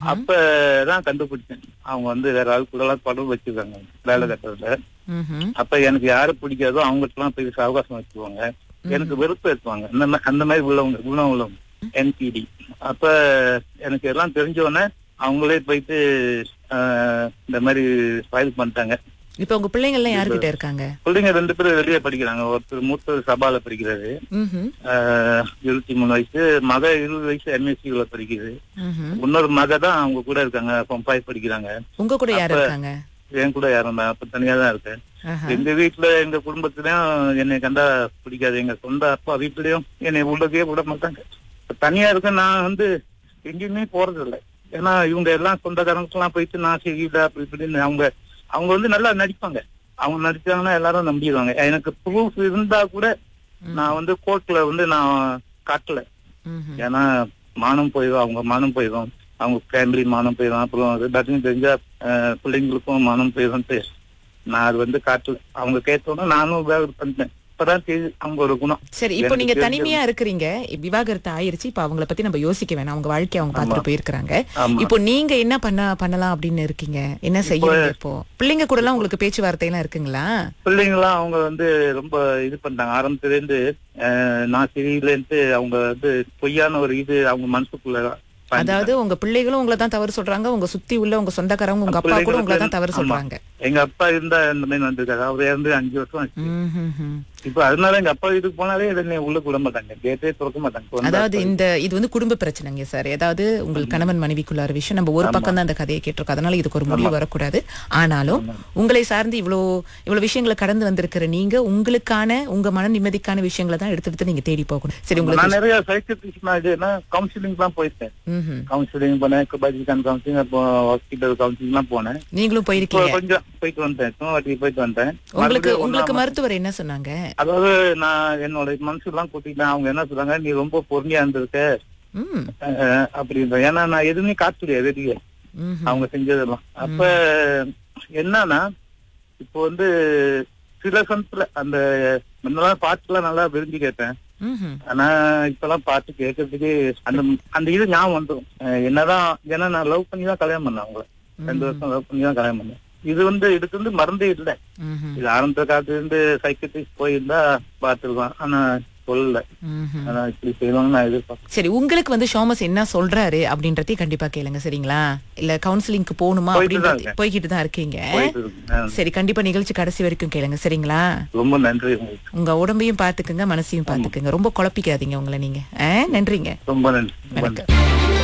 அப்பதான் கண்டுபிடிச்சேன் அவங்க வந்து வேற ஆள் கூட எல்லாம் தொடர்பு வச்சிருக்காங்க வேலை கட்டுறதுல ம்ஹும். அப்ப எனக்கு யாரு பிடிக்காதோ அவங்ககிட்ட எல்லாம் போய் அவகாசம் வச்சுக்குவாங்க எனக்கு வெறுப்பு ஏற்றுவாங்க அந்த மா- அந்த மாதிரி உள்ளவங்க குணம் உள்ளவங்க என்பிடி அப்ப எனக்கு எல்லாம் தெரிஞ்ச உடனே அவங்களே போயிட்டு ஆஹ், இந்த மாதிரி ஃபைல் பண்ணிட்டாங்க இப்ப உங்க பிள்ளைங்க எல்லாம் யாருகிட்ட இருக்காங்க பிள்ளைங்க ரெண்டு பேரும் வெளியே படிக்கிறாங்க ஒருத்தர் மூத்த சபால படிக்கிறாரு ம்ஹும். ஆஹ், இருபத்தி மூணு வயசு மக இருபது வயசு எம்எஸ்சில படிக்குது ம்ஹும். இன்னொரு மக தான் அவங்க கூட இருக்காங்க பம்பாய் படிக்கிறாங்க உங்க கூட யார் அப்ப- இருக்காங்க என் கூட யாரும் இல்ல. அப்ப தனியா தான் இருக்கேன் ஆஹா. எங்க வீட்டுல எங்க குடும்பத்திலயும் என்னை கண்டா பிடிக்காது எங்க சொந்த அப்பா வீட்லயும் என்னை உள்ளதே விட மாட்டாங்க இப்ப தனியா இருக்க நான் வந்து எங்கேயுமே போறது இல்லை ஏன்னா இவங்க எல்லாம் சொந்தக்காரங்களுக்கு எல்லாம் போயிட்டு நான் செய்யல அப்படி இப்படின்னு அவங்க அவங்க வந்து நல்லா நடிப்பாங்க அவங்க நடிச்சாங்கன்னா எல்லாரும் நம்பிடுவாங்க எனக்கு ப்ரூஃப் இருந்தா கூட நான் வந்து கோர்ட்ல வந்து நான் காட்டல ம்ஹும். ஏன்னா மானம் போயிடும் அவங்க மானம் போயிடும் அவங்க ஃபேமிலி மானம் போயிடும் அப்புறம் அது டக்குன்னு தெரிஞ்சா அஹ், பிள்ளைங்களுக்கும் மானம் போயிடும்ட்டு நான் அது வந்து காட்டல அவங்க கேட்டோன்னா நானும் வேலை பண்ணிட்டேன் இப்பதான் தெரியுது அவங்களோட குணம் சரி இப்போ எனக்கு நீங்க தெரிஞ்ச- தனிமையா இருக்கிறீங்க விவாகரத்து ஆயிருச்சு இப்ப அவங்கள பத்தி நம்ம யோசிக்க வேணாம் அவங்க வாழ்க்கைய அவங்க பார்த்துட்டு போயிருக்காங்க ஆமா இப்போ நீங்க என்ன பண்ண பண்ணலாம் அப்படின்னு இருக்கீங்க என்ன செய்யறீங்க இப்போ பிள்ளைங்க கூட எல்லாம் உங்களுக்கு பேச்சுவார்த்தை எல்லாம் இருக்குங்களா பிள்ளைங்களாம் அவங்க வந்து ரொம்ப இது பண்ணிட்டாங்க ஆரம்பத்துல இருந்து அஹ், நான் சரியில்லைன்ட்டு அவங்க வந்து பொய்யான ஒரு இது அவங்க மனசுக்குள்ள பண்ணி- அதாவது உங்க பிள்ளைகளும் உங்களை தான் தவறு சொல்றாங்க உங்க சுத்தி உள்ள உங்க சொந்தக்காரங்க உங்க அப்பா கூட பிள்ளைங்களுக்கு உங்களை தான் தவறு ஆமா. சொல்றாங்க எங்க அப்பா இருந்தா இந்த மாதிரி வந்திருக்காரு அவர் இருந்து அஞ்சு வருஷம் ஆச்சு ம்ஹும்ஹும். இப்ப அதனால எங்க அப்பா வீட்டுக்கு போனாலே என்னை உள்ள விட மாட்டாங்க கேட்டே திறக்க மாட்டாங்க சொந்த அதாவது அப்பா இந்த இது வந்து குடும்ப பிரச்சனைங்க சார் ஏதாவது உங்கள் கணவன் மனைவிக்குள்ளார விஷயம் நம்ம ஒரு பக்கம் தான் அந்த கதையை கேட்டிருக்கோம் அதனால இதுக்கு ஒரு முடிவு வரக்கூடாது ஆனாலும் உங்களை சார்ந்து இவ்வளோ இவ்வளவு விஷயங்களை கடந்து வந்திருக்கிற நீங்க உங்களுக்கான உங்க மன நிம்மதிக்கான விஷயங்களை தான் எடுத்து எடுத்து நீங்க தேடி போகணும் சரி நான் உங்களுக்கு நிறைய சைக்கிள் இதுனா கவுன்சிலிங் தான் போயிருக்கேன் ம்ஹும். கவுன்சிலிங் பண்ணேன் பஜிகான் கவுன்சிலிங் அப்போ ஹாஸ்பிட்டல் கவுன்சிலிங் எல்லாம் போனேன் நீங்களும் இப்போ போயிருக்கீங்க கொஞ்சம் போயிட்டு வந்தேன் சும்மா வாட்டி போயிட்டு வந்தேன் உங்களுக்கு மறுபடியும் உங்களுக்கு ஒண்ணாம் மருத்துவர் என்ன சொன்னாங்க அதாவது நான் என்னோட மனசு எல்லாம் கூட்டிட்டேன் அவங்க என்ன சொல்றாங்க நீ ரொம்ப பொறுமையா இருந்திருக்க ம் அஹ், அப்படின்ற ஏன்னா நான் எதுவுமே காட்டுலையே வெளியே ம்ஹும். அவங்க செஞ்சதெல்லாம் அப்ப என்னன்னா இப்போ வந்து சில சமயத்துல அந்த முன்னெல்லாம் பாட்டுலாம் நல்லா விரும்பி கேட்டேன் ம்ஹும். ஆனா இப்பெல்லாம் பாட்டு கேட்கறதுக்கு அந்த அந்த இது ஞாபகம் வந்துடும் அஹ் என்னதான் ஏன்னா நான் லவ் பண்ணி தான் கல்யாணம் பண்ணேன் அவங்கள ரெண்டு வருஷம் லவ் பண்ணி தான் கல்யாணம் பண்ணேன் இது வந்து இதுக்கு வந்து மறந்தே இல்லை ம்ஹும். இது ஆரம்ப காலத்துல இருந்து சைக்கிட்ரிஸ்ட் போயிருந்தா பார்த்துருக்கோம் ஆனா சொல்லல ம்ஹும். ஆனா இப்படி செய்வாங்கன்னு நான் எதிர்பார்க்கேன் சரி உங்களுக்கு வந்து ஷோமஸ் என்ன சொல்றாரு அப்படின்றதையும் கண்டிப்பா கேளுங்க சரிங்களா இல்ல கவுன்சிலிங்க்கு போகணுமா போயிட்டு தான் அப்படின்றது இருக்கேன். போய்கிட்டு தான் இருக்கீங்க போயிட்டு இருக்கு. ஆ, சரி கண்டிப்பா நிகழ்ச்சி கடைசி வரைக்கும் கேளுங்க சரிங்களா ரொம்ப நன்றி உங்களுக்கு உங்க உடம்பையும் பாத்துக்குங்க மனசையும் பாத்துக்குங்க ரொம்ப குழப்பிக்காதீங்க உங்களை நீங்க ஆ, நன்றிங்க ரொம்ப நன்றி ரொம்ப நன்றி வணக்கம்